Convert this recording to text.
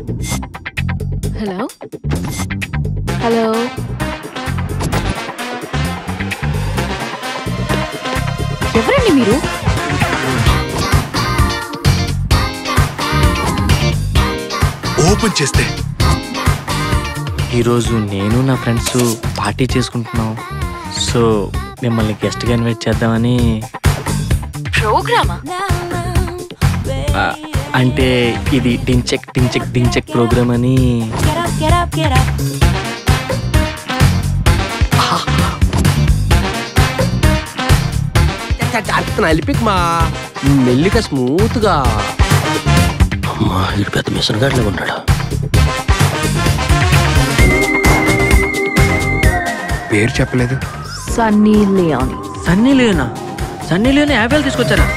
hello hello ఎవరండి మీరు open చేస్తే ఈరోజు నేను నా ఫ్రెండ్స్ పార్టీ చేసుకుంటున్నాం సో మిమ్మల్ని గెస్ట్గా ఇన్వైట్ చేద్దామని ప్రోగ్రామా ఆ, అంటే ఇది డించెక్ డించెక్ డించెక్ ప్రోగ్రామ్ అని నలిపిక్ మా మెల్లిగా స్మూత్ గా అమ్మా ఇటు పెద్ద మిషన్ గాడిలో ఉన్నాడు పేరు చెప్పలేదు సన్నీ లియోని సన్నీ లేనా సన్నీ లేని యాభై తీసుకొచ్చారా